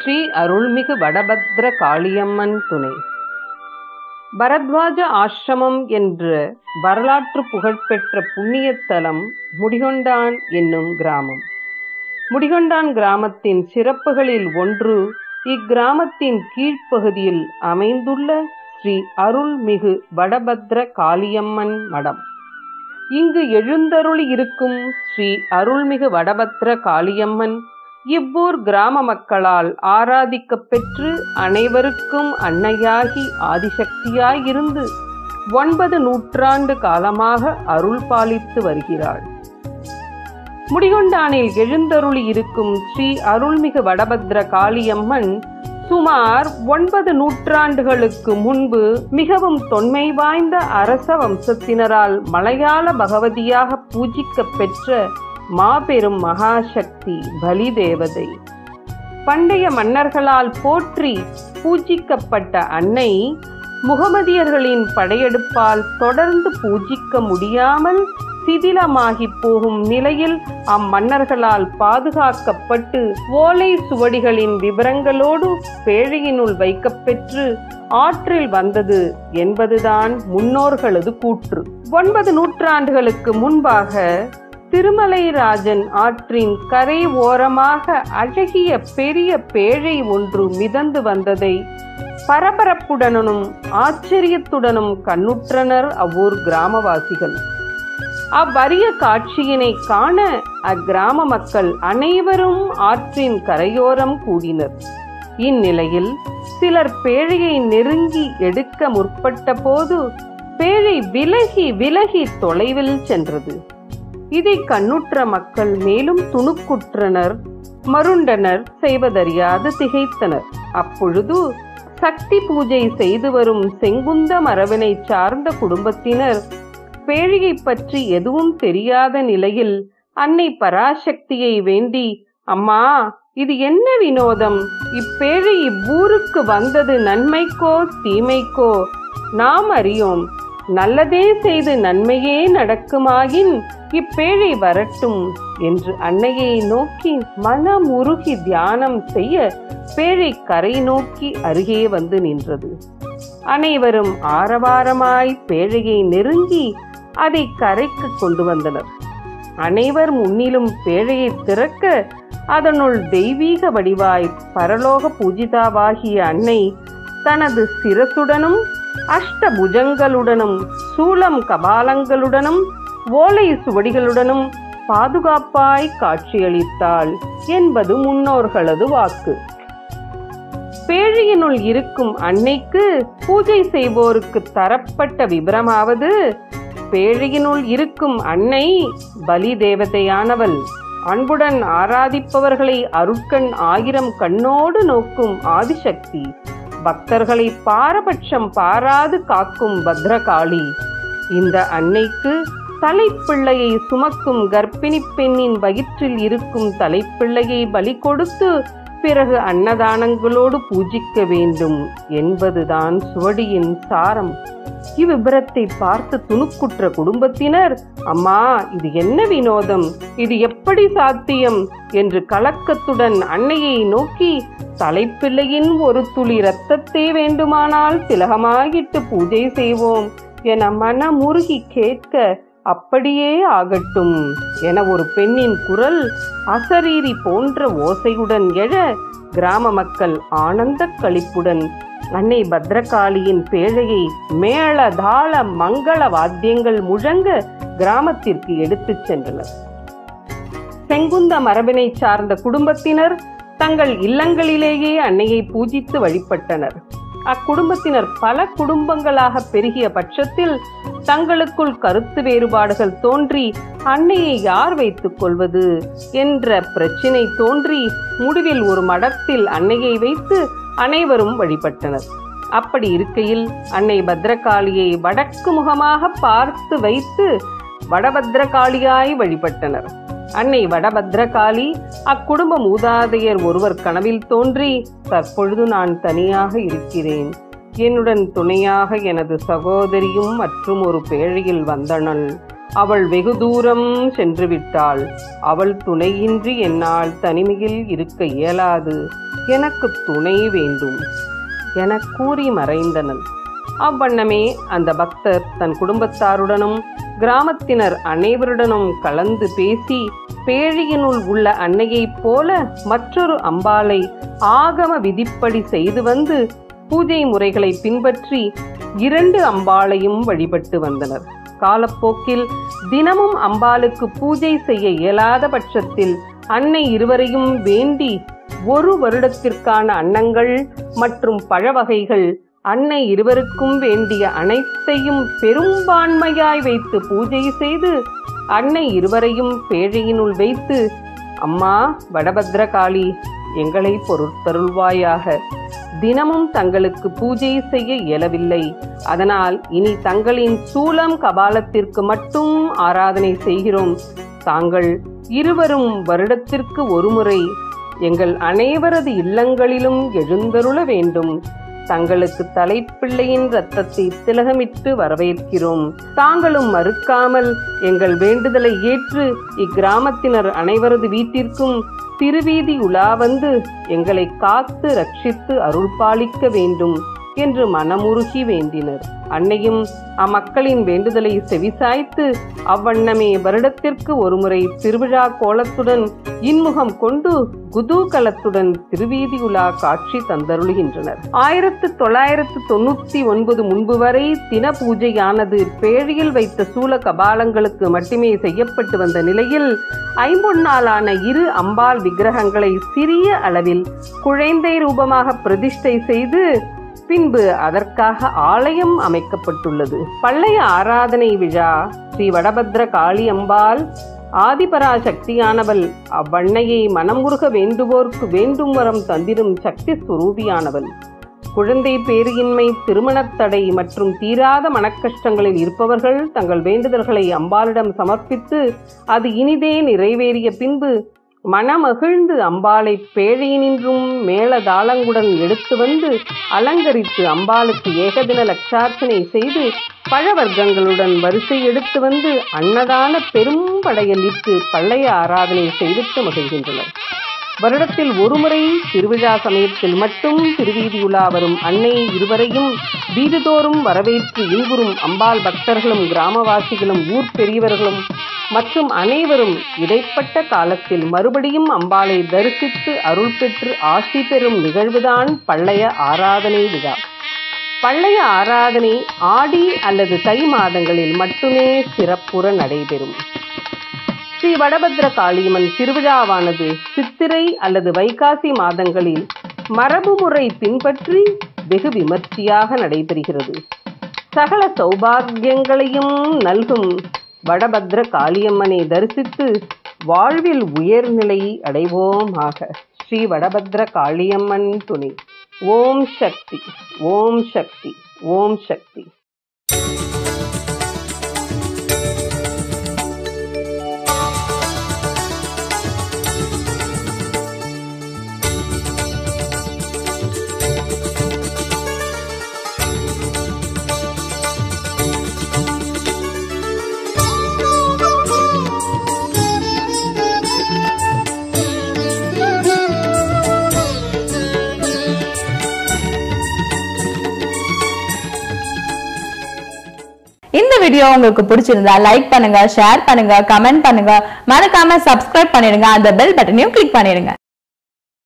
ஸ்ரீ அருள்மிகு வடபத்ர காளியம்மன் துணை பரத்வாஜ ஆசிரமம் என்ற வரலாற்று புகழ்பெற்ற புண்ணியத்தலம் முடிகொண்டான் என்னும் கிராமம் முடிகொண்டான் கிராமத்தின் சிறப்புகளில் ஒன்று இக்கிராமத்தின் கீழ்ப்பகுதியில் அமைந்துள்ள ஸ்ரீ அருள்மிகு வடபத்ர காளியம்மன் மடம் இங்கு எழுந்தருளி இருக்கும் ஸ்ரீ அருள்மிகு வடபத்ர காளியம்மன் இவ்வூர் கிராம மக்களால் ஆராதிக்கப் பெற்று அனைவருக்கும் அன்னையாகி ஆதிசக்தியாய் இருந்து ஒன்பது நூற்றாண்டு காலமாக அருள் பாலித்து வருகிறாள் முடிகொண்டானில் எழுந்தருளி இருக்கும் ஸ்ரீ அருள்மிகு வடபத்ர காளியம்மன் சுமார் ஒன்பது நூற்றாண்டுகளுக்கு முன்பு மிகவும் தொன்மை வாய்ந்த அரச வம்சத்தினரால் மலையாள பகவதியாக பூஜிக்கப் பெற்ற மாபெரும் மகாசக்தி பலி தேவதை பண்டைய மன்னர்களால் போற்றி பூஜிக்கப்பட்ட அன்னை முகமதியர்களின் படையெடுப்பால் தொடர்ந்து பூஜிக்க முடியாமல் சிதிலமாகி போகும் நிலையில் அம்மன்னர்களால் பாதுகாக்கப்பட்டு ஓலை சுவடிகளின் விவரங்களோடு பேழையினுள் வைக்கப்பெற்று ஆற்றில் வந்தது என்பதுதான் முன்னோர்களது கூற்று ஒன்பது நூற்றாண்டுகளுக்கு முன்பாக திருமலைராஜன் ஆற்றின் கரை ஓரமாக அழகிய பெரிய பேழை ஒன்று மிதந்து வந்ததை பரபரப்புடனும் ஆச்சரியத்துடனும் கண்ணுற்றனர் அவ்வூர் கிராமவாசிகள் அவ்வரிய காட்சியினை காண அக்கிராம மக்கள் அனைவரும் ஆற்றின் கரையோரம் கூடினர் இந்நிலையில் சிலர் பேழையை நெருங்கி எடுக்க முற்பட்ட போது பேழை விலகி விலகி தொலைவில் சென்றது இதை கண்ணுற்ற மக்கள் மேலும் துணுக்குற்றனர் மருண்டனர் செய்வதறியாது திகைத்தனர் அப்பொழுது சக்தி பூஜை செய்து வரும் செங்குந்த மரபினை சார்ந்த குடும்பத்தினர் பேழையை பற்றி எதுவும் தெரியாத நிலையில் அன்னை பராசக்தியை வேண்டி அம்மா இது என்ன வினோதம் இப்பேழை இவ்வூருக்கு வந்தது நன்மைக்கோ தீமைக்கோ நாம் அறியோம் நல்லதே செய்து நன்மையே நடக்குமாயின் இப்பேழை வரட்டும் என்று அன்னையை நோக்கி மனமுருகி தியானம் செய்ய பேழை கரை நோக்கி அருகே வந்து நின்றது அனைவரும் ஆரவாரமாய் பேழையை நெருங்கி அதை கரைக்கு கொண்டு வந்தனர் அனைவர் முன்னிலும் பேழையை திறக்க அதனுள் தெய்வீக வடிவாய் பரலோக பூஜிதாவாகிய அன்னை தனது சிரசுடனும் அஷ்டபுஜங்களுடனும் சூலம் கபாலங்களுடனும் ஓலை சுவடிகளுடனும் பாதுகாப்பாய் காட்சியளித்தாள் என்பது முன்னோர்களது வாக்கு பேழையினுள் இருக்கும் அன்னைக்கு பூஜை செய்வோருக்கு தரப்பட்ட விபரமாவது பேழையினுள் இருக்கும் அன்னை பலி தேவதையானவள் அன்புடன் ஆராதிப்பவர்களை அருட்கண் ஆயிரம் கண்ணோடு நோக்கும் ஆதிசக்தி பக்தர்களை பாரபட்சம் பாராது காக்கும் பத்ரகாளி இந்த அன்னைக்கு தலைப்பிள்ளையை சுமக்கும் கர்ப்பிணி பெண்ணின் வயிற்றில் இருக்கும் தலைப்பிள்ளையை பலி கொடுத்து பிறகு அன்னதானங்களோடு பூஜிக்க வேண்டும் என்பதுதான் சுவடியின் சாரம் இவ்விபரத்தை பார்த்து துணுக்குற்ற குடும்பத்தினர் அம்மா இது என்ன வினோதம் இது எப்படி சாத்தியம் என்று கலக்கத்துடன் அன்னையை நோக்கி தலைப்பிள்ளையின் ஒரு துளி இரத்தத்தை வேண்டுமானால் திலகமாகிட்டு பூஜை செய்வோம் என மனமுருகி கேட்க அப்படியே ஆகட்டும் என ஒரு பெண்ணின் குரல் அசரீரி போன்ற ஓசையுடன் எழ கிராம மக்கள் ஆனந்த களிப்புடன் அன்னை பத்ரகாளியின் பேழையை மேள தாள மங்கள வாத்தியங்கள் முழங்க கிராமத்திற்கு எடுத்துச் சென்றனர் செங்குந்த மரபினை சார்ந்த குடும்பத்தினர் தங்கள் இல்லங்களிலேயே அன்னையை பூஜித்து வழிபட்டனர் அக்குடும்பத்தினர் பல குடும்பங்களாக பெருகிய பட்சத்தில் தங்களுக்குள் கருத்து வேறுபாடுகள் தோன்றி அன்னையை யார் வைத்துக் கொள்வது என்ற பிரச்சினை தோன்றி முடிவில் ஒரு மடத்தில் அன்னையை வைத்து அனைவரும் வழிபட்டனர் அப்படி இருக்கையில் அன்னை பத்ரகாளியை வடக்கு முகமாக பார்த்து வைத்து வடபத்ரகாளியாய் வழிபட்டனர் அன்னை வடபத்ரகாளி அக்குடும்ப மூதாதையர் ஒருவர் கனவில் தோன்றி தற்பொழுது நான் தனியாக இருக்கிறேன் என்னுடன் துணையாக எனது சகோதரியும் மற்றும் ஒரு பேழையில் வந்தனள் அவள் வெகு தூரம் சென்று விட்டாள் அவள் துணையின்றி என்னால் தனிமையில் இருக்க இயலாது எனக்கு துணை வேண்டும் என கூறி மறைந்தனள் அவ்வண்ணமே அந்த பக்தர் தன் குடும்பத்தாருடனும் கிராமத்தினர் அனைவருடனும் கலந்து பேசி பேழியினுள் உள்ள அன்னையைப் போல மற்றொரு அம்பாளை ஆகம விதிப்படி செய்து வந்து பூஜை முறைகளை பின்பற்றி இரண்டு அம்பாளையும் வழிபட்டு வந்தனர் காலப்போக்கில் தினமும் அம்பாளுக்கு பூஜை செய்ய இயலாத பட்சத்தில் அன்னை இருவரையும் வேண்டி ஒரு வருடத்திற்கான அன்னங்கள் மற்றும் பழ வகைகள் அன்னை இருவருக்கும் வேண்டிய அனைத்தையும் பெரும்பான்மையாய் வைத்து பூஜை செய்து அன்னை இருவரையும் பேழையினுள் வைத்து அம்மா வடபத்ரகாளி எங்களை பொருட்தருள்வாயாக தினமும் தங்களுக்கு பூஜை செய்ய இயலவில்லை அதனால் இனி தங்களின் சூலம் கபாலத்திற்கு மட்டும் ஆராதனை செய்கிறோம் தாங்கள் இருவரும் வருடத்திற்கு ஒருமுறை எங்கள் அனைவரது இல்லங்களிலும் எழுந்தருள வேண்டும் தங்களுக்கு தலைப்பிள்ளையின் ரத்தத்தை திலகமிட்டு வரவேற்கிறோம் தாங்களும் மறுக்காமல் எங்கள் வேண்டுதலை ஏற்று இக்கிராமத்தினர் அனைவரது வீட்டிற்கும் திருவீதி உலா வந்து எங்களை காத்து ரட்சித்து அருள் பாலிக்க வேண்டும் என்று மனமுருகி வேண்டினர் அன்னையும் அம்மக்களின் வேண்டுதலை செவிசாய்த்து அவ்வண்ணமே வருடத்திற்கு ஒருமுறை திருவிழா கோலத்துடன் இன்முகம் கொண்டு குதூகலத்துடன் திருவீதி உலா காட்சி தந்தருளுகின்றனர் ஆயிரத்து தொள்ளாயிரத்து தொண்ணூத்தி ஒன்பது முன்பு வரை தின பூஜையானது பேழியில் வைத்த சூல கபாலங்களுக்கு மட்டுமே செய்யப்பட்டு வந்த நிலையில் ஐம்பொன்னாலான இரு அம்பாள் விக்கிரகங்களை சிறிய அளவில் குழந்தை ரூபமாக பிரதிஷ்டை செய்து பின்பு அதற்காக ஆலயம் அமைக்கப்பட்டுள்ளது பள்ளைய ஆராதனை விழா ஸ்ரீ வடபத்ர காளி அம்பாள் ஆதிபராசக்தியானவள் அவ்வண்ணையை மனமுருக வேண்டுவோர்க்கு வேண்டும் வரம் தந்திடும் சக்தி சுரூபியானவள் குழந்தை பேரியின்மை திருமணத் தடை மற்றும் தீராத மனக்கஷ்டங்களில் இருப்பவர்கள் தங்கள் வேண்டுதல்களை அம்பாளிடம் சமர்ப்பித்து அது இனிதே நிறைவேறிய பின்பு மனமகிழ்ந்து அம்பாளை பேழையினின்றும் மேளதாளங்குடன் எடுத்து வந்து அலங்கரித்து அம்பாளுக்கு ஏகதின லட்சார்ச்சனை செய்து பழவர்க்கங்களுடன் வரிசை எடுத்து வந்து அன்னதான பெரும் படையலிட்டு பள்ளைய ஆராதனை செய்துட்டு மகிழ்கின்றனர் வருடத்தில் ஒருமுறை திருவிழா சமயத்தில் மட்டும் திருவீதியுலா வரும் அன்னை இருவரையும் வீடுதோறும் வரவேற்று இன்புறும் அம்பாள் பக்தர்களும் கிராமவாசிகளும் ஊர் பெரியவர்களும் மற்றும் அனைவரும் இடைப்பட்ட காலத்தில் மறுபடியும் அம்பாளை தரிசித்து அருள் பெற்று ஆசி பெறும் நிகழ்வுதான் பள்ளைய ஆராதனை விழா பள்ளைய ஆராதனை ஆடி அல்லது தை மாதங்களில் மட்டுமே சிறப்புற நடைபெறும் ஸ்ரீ வடபத்ர காளியம்மன் திருவிழாவானது சித்திரை அல்லது வைகாசி மாதங்களில் மரபு முறை பின்பற்றி வெகு விமர்சையாக நடைபெறுகிறது சகல சௌபாகியங்களையும் நல்கும் வடபத்ர காளியம்மனை தரிசித்து வாழ்வில் உயர்நிலை அடைவோமாக ஸ்ரீ வடபத்ர காளியம்மன் துணை ஓம் சக்தி ஓம் சக்தி ஓம் சக்தி இந்த வீடியோ உங்களுக்கு பிடிச்சிருந்தா லைக் பண்ணுங்க ஷேர் பண்ணுங்க கமெண்ட் பண்ணுங்க மறக்காம சப்ஸ்கிரைப் பண்ணிடுங்க அந்த பெல் பட்டனையும் கிளிக் பண்ணிடுங்க